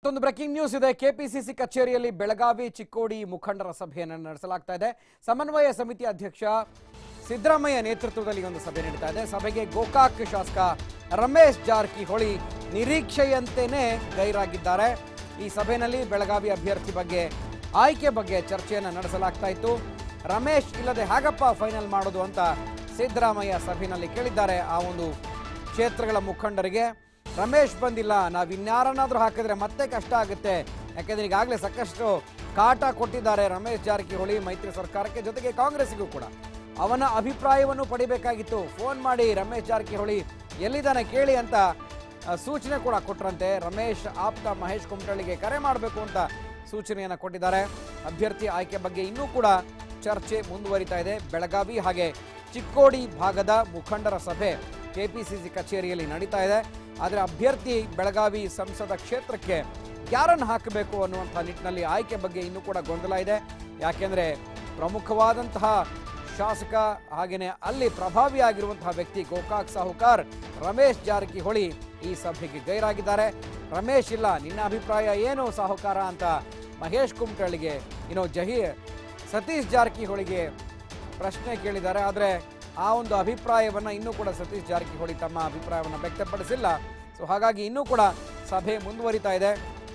ಮತ್ತೊಂದು breaking news ಇದೆ KPCC ಕಚೇರಿಯಲ್ಲಿ ಬೆಳಗಾವಿ ಚಿಕ್ಕೋಡಿ ಮುಖಂಡರ ಸಭೆಯನ್ನು ನಡೆಸಲಾಗ್ತಾ ಇದೆ ಸಮನ್ವಯ ಸಮಿತಿ ಅಧ್ಯಕ್ಷ ಸಿದ್ದರಾಮಯ್ಯ ನೇತೃತ್ವದಲ್ಲಿ ಒಂದು ಸಭೆ ನಡೀತಾ ಇದೆ ಸಭೆಗೆ ಗೋಕಾಕ್ ಶಾಸಕ ರಮೇಶ್ ಜಾರಕಿಹೊಳಿ ನಿರೀಕ್ಷೆಯಂತೆಯೇ ಗೈರಾಗಿದ್ದಾರೆ ಈ ಸಭೆಯಲ್ಲಿ ಬೆಳಗಾವಿ ಅಭ್ಯರ್ಥಿ ಬಗ್ಗೆ ಆಯ್ಕೆ ಬಗ್ಗೆ ಚರ್ಚೆಯನ್ನು ನಡೆಸಲಾಗ್ತಾ ಇತ್ತು ರಮೇಶ್ ಇಲ್ಲದೆ ಹೇಗಪ್ಪ ಫೈನಲ್ ಮಾಡೋದು ಅಂತ ಸಿದ್ದರಾಮಯ್ಯ ಸಭೆಯಲ್ಲಿ ಕೇಳಿದ್ದಾರೆ ಆ ಒಂದು ಕ್ಷೇತ್ರಗಳ ಮುಖಂಡರಿಗೆ ರಮೇಶ್ ಬಂದಿಲ್ಲ ನಾವು ಇನ್ಯಾರನ್ನಾದ್ರೂ ಹಾಕಿದ್ರೆ ಮತ್ತೆ ಕಷ್ಟ ಆಗುತ್ತೆ ಯಾಕೆಂದ್ರೆ ಈಗಾಗಲೇ ಸಾಕಷ್ಟು ಕಾಟ ಕೊಟ್ಟಿದ್ದಾರೆ ರಮೇಶ್ ಜಾರಕಿಹೊಳಿ ಮೈತ್ರಿ ಸರ್ಕಾರಕ್ಕೆ ಜೊತೆಗೆ ಕಾಂಗ್ರೆಸ್ಸಿಗೂ ಕೂಡ ಅವನ ಅಭಿಪ್ರಾಯವನ್ನು ಪಡಿಬೇಕಾಗಿತ್ತು ಫೋನ್ ಮಾಡಿ ರಮೇಶ್ ಜಾರಕಿಹೊಳಿ ಎಲ್ಲಿದ್ದಾನೆ ಕೇಳಿ ಅಂತ ಆ, ಸೂಚನೆ ಕೂಡ ಕೊಟ್ರಂತೆ ರಮೇಶ್ ಆಪ್ತ ಮಹೇಶ್ ಕುಮಟಳ್ಳಿಗೆ ಕರೆ ಮಾಡಬೇಕು ಅಂತ ಸೂಚನೆಯನ್ನು ಕೊಟ್ಟಿದ್ದಾರೆ ಅಭ್ಯರ್ಥಿ ಆಯ್ಕೆ ಬಗ್ಗೆ ಇನ್ನೂ ಕೂಡ ಚರ್ಚೆ ಮುಂದುವರಿತಾ ಇದೆ ಬೆಳಗಾವಿ ಹಾಗೆ ಚಿಕ್ಕೋಡಿ ಭಾಗದ ಮುಖಂಡರ ಸಭೆ ಕೆಪಿಸಿಸಿ ಕಚೇರಿಯಲ್ಲಿ ನಡೀತಾ ಇದೆ ಆದರೆ ಅಭ್ಯರ್ಥಿ ಬೆಳಗಾವಿ ಸಂಸದ ಕ್ಷೇತ್ರಕ್ಕೆ ಯಾರನ್ನು ಹಾಕಬೇಕು ಅನ್ನುವಂಥ ನಿಟ್ಟಿನಲ್ಲಿ ಆಯ್ಕೆ ಬಗ್ಗೆ ಇನ್ನೂ ಕೂಡ ಗೊಂದಲ ಇದೆ ಯಾಕೆಂದರೆ ಪ್ರಮುಖವಾದಂತಹ ಶಾಸಕ ಹಾಗೆಯೇ ಅಲ್ಲಿ ಪ್ರಭಾವಿಯಾಗಿರುವಂತಹ ವ್ಯಕ್ತಿ ಗೋಕಾಕ್ ಸಾಹುಕಾರ್ ರಮೇಶ್ ಜಾರಕಿಹೊಳಿ ಈ ಸಭೆಗೆ ಗೈರಾಗಿದ್ದಾರೆ ರಮೇಶ್ ಇಲ್ಲ ನಿನ್ನ ಅಭಿಪ್ರಾಯ ಏನು ಸಾಹುಕಾರ ಅಂತ ಮಹೇಶ್ ಕುಮಟಳ್ಳಿಗೆ ಇನ್ನು ಜಹೀ ಸತೀಶ್ ಜಾರಕಿಹೊಳಿಗೆ ಪ್ರಶ್ನೆ ಕೇಳಿದ್ದಾರೆ ಆದರೆ ಆ ಒಂದು ಅಭಿಪ್ರಾಯವನ್ನು ಇನ್ನೂ ಕೂಡ ಸತೀಶ್ ಜಾರಕಿಹೊಳಿ ತಮ್ಮ ಅಭಿಪ್ರಾಯವನ್ನು ವ್ಯಕ್ತಪಡಿಸಿಲ್ಲ ಸೊ ಹಾಗಾಗಿ ಇನ್ನೂ ಕೂಡ ಸಭೆ ಮುಂದುವರಿತಾ ಇದೆ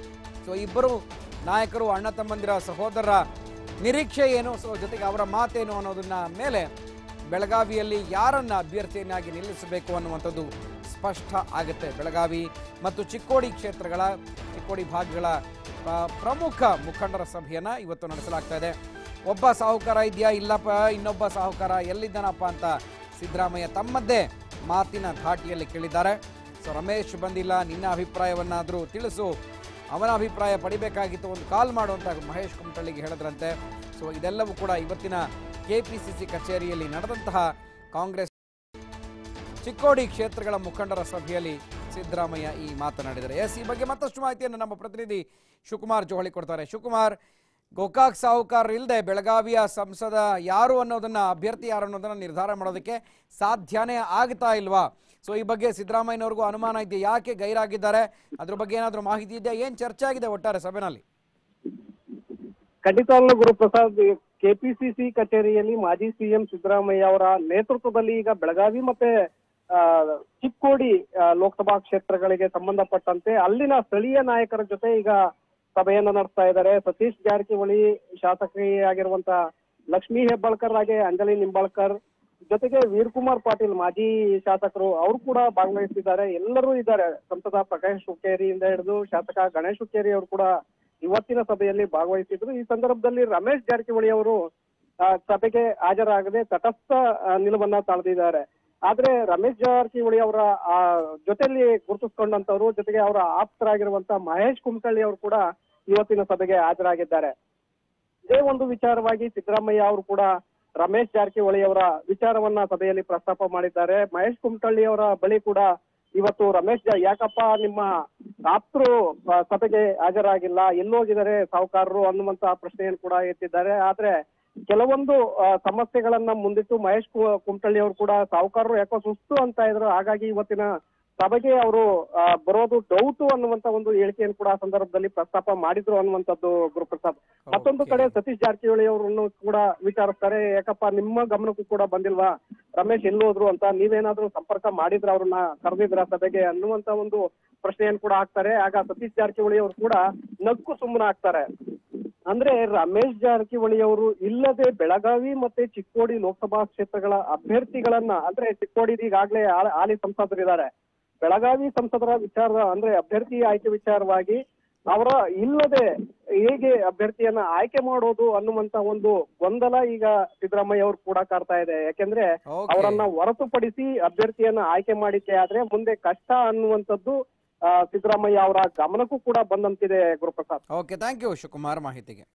ಸೊ ಇಬ್ಬರು ನಾಯಕರು ಅಣ್ಣ ತಮ್ಮಂದಿರ ಸಹೋದರರ ನಿರೀಕ್ಷೆ ಏನು ಸೊ ಜೊತೆಗೆ ಅವರ ಮಾತೇನು ಅನ್ನೋದನ್ನ ಮೇಲೆ ಬೆಳಗಾವಿಯಲ್ಲಿ ಯಾರನ್ನ ಅಭ್ಯರ್ಥಿಯನ್ನಾಗಿ ನಿಲ್ಲಿಸಬೇಕು ಅನ್ನುವಂಥದ್ದು ಸ್ಪಷ್ಟ ಆಗುತ್ತೆ ಬೆಳಗಾವಿ ಮತ್ತು ಚಿಕ್ಕೋಡಿ ಕ್ಷೇತ್ರಗಳ ಚಿಕ್ಕೋಡಿ ಭಾಗಗಳ ಆ, ಪ್ರಮುಖ ಮುಖಂಡರ ಸಭೆಯನ್ನ ಇವತ್ತು ನಡೆಸಲಾಗ್ತಾ ಇದೆ ಒಬ್ಬ ಸಾಹುಕಾರ ಇದೆಯಾ ಇಲ್ಲಪ್ಪ ಇನ್ನೊಬ್ಬ ಸಾಹುಕಾರ ಎಲ್ಲಿದ್ದಾನಪ್ಪ ಅಂತ ಸಿದ್ದರಾಮಯ್ಯ ತಮ್ಮದ್ದೇ ಮಾತಿನ ಧಾಟಿಯಲ್ಲಿ ಕೇಳಿದ್ದಾರೆ ಸೊ ರಮೇಶ್ ಬಂದಿಲ್ಲ ನಿನ್ನ ಅಭಿಪ್ರಾಯವನ್ನಾದರೂ ತಿಳಿಸು ಅವನ ಅಭಿಪ್ರಾಯ ಪಡಿಬೇಕಾಗಿತ್ತು ಒಂದು ಕಾಲ್ ಮಾಡುವಂತ ಮಹೇಶ್ ಕುಮಟಳ್ಳಿಗೆ ಹೇಳಿದ್ರಂತೆ ಸೊ ಇದೆಲ್ಲವೂ ಕೂಡ ಇವತ್ತಿನ ಕೆಪಿಸಿಸಿ ಕಚೇರಿಯಲ್ಲಿ ನಡೆದಂತಹ ಕಾಂಗ್ರೆಸ್ ಚಿಕ್ಕೋಡಿ ಕ್ಷೇತ್ರಗಳ ಮುಖಂಡರ ಸಭೆಯಲ್ಲಿ ಸಿದ್ದರಾಮಯ್ಯ ಈ ಮಾತನಾಡಿದ್ದಾರೆ ಎಸ್ ಈ ಬಗ್ಗೆ ಮತ್ತಷ್ಟು ಮಾಹಿತಿಯನ್ನು ನಮ್ಮ ಪ್ರತಿನಿಧಿ ಶಿವಕುಮಾರ್ ಜೋಹಳಿ ಕೊಡ್ತಾರೆ ಶಿವಕುಮಾರ್ ಗೋಕಾಕ್ ಸಾಹುಕಾರ್ ಇಲ್ಲದೆ ಬೆಳಗಾವಿಯ ಸಂಸದ ಯಾರು ಅನ್ನೋದನ್ನ ಅಭ್ಯರ್ಥಿ ಯಾರು ಅನ್ನೋದನ್ನ ನಿರ್ಧಾರ ಮಾಡೋದಕ್ಕೆ ಸಾಧ್ಯನೇ ಆಗ್ತಾ ಇಲ್ವಾ ಸೊ ಈ ಬಗ್ಗೆ ಸಿದ್ದರಾಮಯ್ಯನವ್ರಿಗೂ ಅನುಮಾನ ಇದೆ ಯಾಕೆ ಗೈರಾಗಿದ್ದಾರೆ ಅದ್ರ ಬಗ್ಗೆ ಏನಾದರೂ ಮಾಹಿತಿ ಇದೆಯಾ ಏನ್ ಚರ್ಚೆ ಆಗಿದೆ ಒಟ್ಟಾರೆ ಸಭೆನಲ್ಲಿ ಖಂಡಿತವಾಗ್ಲೂ ಗುರುಪ್ರಸಾದ್ ಕೆಪಿಸಿಸಿ ಕಚೇರಿಯಲ್ಲಿ ಮಾಜಿ ಸಿಎಂ ಸಿದ್ದರಾಮಯ್ಯ ಅವರ ನೇತೃತ್ವದಲ್ಲಿ ಈಗ ಬೆಳಗಾವಿ ಮತ್ತೆ ಆ, ಚಿಕ್ಕೋಡಿ ಆ, ಲೋಕಸಭಾ ಕ್ಷೇತ್ರಗಳಿಗೆ ಸಂಬಂಧಪಟ್ಟಂತೆ ಅಲ್ಲಿನ ಸ್ಥಳೀಯ ನಾಯಕರ ಜೊತೆ ಈಗ ಸಭೆಯನ್ನ ನಡೆಸ್ತಾ ಇದ್ದಾರೆ ಸತೀಶ್ ಜಾರಕಿಹೊಳಿ ಶಾಸಕಿಯಾಗಿರುವಂತ ಲಕ್ಷ್ಮೀ ಹೆಬ್ಬಾಳ್ಕರ್ ಹಾಗೆ ಅಂಜಲಿ ನಿಂಬಾಳ್ಕರ್ ಜೊತೆಗೆ ವೀರಕುಮಾರ್ ಪಾಟೀಲ್ ಮಾಜಿ ಶಾಸಕರು ಅವರು ಕೂಡ ಭಾಗವಹಿಸಿದ್ದಾರೆ ಎಲ್ಲರೂ ಇದ್ದಾರೆ ಸಂಸದ ಪ್ರಕಾಶ್ ಹುಕ್ಕೇರಿಯಿಂದ ಹಿಡಿದು ಶಾಸಕ ಗಣೇಶ್ ಹುಕ್ಕೇರಿ ಅವರು ಕೂಡ ಇವತ್ತಿನ ಸಭೆಯಲ್ಲಿ ಭಾಗವಹಿಸಿದ್ರು ಈ ಸಂದರ್ಭದಲ್ಲಿ ರಮೇಶ್ ಜಾರಕಿಹೊಳಿ ಅವರು ಆ, ಸಭೆಗೆ ಹಾಜರಾಗದೆ ತಟಸ್ಥ ಆ, ನಿಲುವನ್ನ ತಾಳ್ದಿದ್ದಾರೆ ಆದ್ರೆ ರಮೇಶ್ ಜಾರಕಿಹೊಳಿ ಅವರ ಆ, ಜೊತೆಯಲ್ಲಿ ಗುರುತಿಸ್ಕೊಂಡಂತವ್ರು ಜೊತೆಗೆ ಅವರ ಆಪ್ತರಾಗಿರುವಂತ ಮಹೇಶ್ ಕುಮಟಳ್ಳಿ ಅವರು ಕೂಡ ಇವತ್ತಿನ ಸಭೆಗೆ ಹಾಜರಾಗಿದ್ದಾರೆ ಇದೇ ಒಂದು ವಿಚಾರವಾಗಿ ಸಿದ್ದರಾಮಯ್ಯ ಅವರು ಕೂಡ ರಮೇಶ್ ಜಾರಕಿಹೊಳಿ ಅವರ ವಿಚಾರವನ್ನ ಸಭೆಯಲ್ಲಿ ಪ್ರಸ್ತಾಪ ಮಾಡಿದ್ದಾರೆ ಮಹೇಶ್ ಕುಮಟಳ್ಳಿ ಅವರ ಬಳಿ ಕೂಡ ಇವತ್ತು ರಮೇಶ್ ಜಾ ಯಾಕಪ್ಪ ನಿಮ್ಮ ಆಪ್ತರು ಆ, ಸಭೆಗೆ ಹಾಜರಾಗಿಲ್ಲ ಎಲ್ಲೋಗಿದ್ದಾರೆ ಸಾಹುಕಾರರು ಅನ್ನುವಂತ ಪ್ರಶ್ನೆಯನ್ನು ಕೂಡ ಎತ್ತಿದ್ದಾರೆ ಆದ್ರೆ ಕೆಲವೊಂದು ಆ, ಸಮಸ್ಯೆಗಳನ್ನ ಮುಂದಿಟ್ಟು ಮಹೇಶ್ ಕು- ಕುಮಟಳ್ಳಿ ಅವರು ಕೂಡ ಸಾಹುಕಾರರು ಯಾಕೋ ಸುಸ್ತು ಅಂತ ಇದ್ರು ಹಾಗಾಗಿ ಇವತ್ತಿನ ಸಭೆಗೆ ಅವರು ಆ, ಬರೋದು ಡೌಟು ಅನ್ನುವಂತ ಒಂದು ಹೇಳಿಕೆಯನ್ನು ಕೂಡ ಆ ಸಂದರ್ಭದಲ್ಲಿ ಪ್ರಸ್ತಾಪ ಮಾಡಿದ್ರು ಅನ್ನುವಂಥದ್ದು ಗುರುಪ್ರಸಾದ್ ಮತ್ತೊಂದು ಕಡೆ ಸತೀಶ್ ಜಾರಕಿಹೊಳಿ ಅವರನ್ನು ಕೂಡ ವಿಚಾರಿಸ್ತಾರೆ ಯಾಕಪ್ಪ ನಿಮ್ಮ ಗಮನಕ್ಕೂ ಕೂಡ ಬಂದಿಲ್ವಾ ರಮೇಶ್ ಎಲ್ಲಿ ಹೋದ್ರು ಅಂತ ನೀವೇನಾದ್ರೂ ಸಂಪರ್ಕ ಮಾಡಿದ್ರ ಅವ್ರನ್ನ ಕರೆದಿದ್ರ ಸಭೆಗೆ ಅನ್ನುವಂತ ಒಂದು ಪ್ರಶ್ನೆಯನ್ನು ಕೂಡ ಹಾಕ್ತಾರೆ ಆಗ ಸತೀಶ್ ಜಾರಕಿಹೊಳಿ ಅವರು ಕೂಡ ನಕ್ಕು ಸುಮ್ಮನೆ ಆಗ್ತಾರೆ ಅಂದ್ರೆ ರಮೇಶ್ ಜಾರಕಿಹೊಳಿ ಅವರು ಇಲ್ಲದೆ ಬೆಳಗಾವಿ ಮತ್ತೆ ಚಿಕ್ಕೋಡಿ ಲೋಕಸಭಾ ಕ್ಷೇತ್ರಗಳ ಅಭ್ಯರ್ಥಿಗಳನ್ನ ಅಂದ್ರೆ ಚಿಕ್ಕೋಡಿ ಈಗಾಗಲೇ ಹಾಲಿ- ಹಾಲಿ ಸಂಸದರಿದ್ದಾರೆ ಬೆಳಗಾವಿ ಸಂಸದರ ವಿಚಾರ ಅಂದ್ರೆ ಅಭ್ಯರ್ಥಿ ಆಯ್ಕೆ ವಿಚಾರವಾಗಿ ಅವರ ಇಲ್ಲದೆ ಹೇಗೆ ಅಭ್ಯರ್ಥಿಯನ್ನ ಆಯ್ಕೆ ಮಾಡೋದು ಅನ್ನುವಂತ ಒಂದು ಗೊಂದಲ ಈಗ ಸಿದ್ದರಾಮಯ್ಯ ಅವರು ಕೂಡ ಕಾಡ್ತಾ ಇದೆ ಯಾಕೆಂದ್ರೆ Okay. ಅವರನ್ನ ಹೊರತುಪಡಿಸಿ ಅಭ್ಯರ್ಥಿಯನ್ನ ಆಯ್ಕೆ ಮಾಡಿಕೆ ಆದ್ರೆ ಮುಂದೆ ಕಷ್ಟ ಅನ್ನುವಂಥದ್ದು ಆ, ಸಿದ್ದರಾಮಯ್ಯ ಅವರ ಗಮನಕ್ಕೂ ಕೂಡ ಬಂದಂತಿದೆ Guruprasad okay thank you Shivakumar ಮಾಹಿತಿಗೆ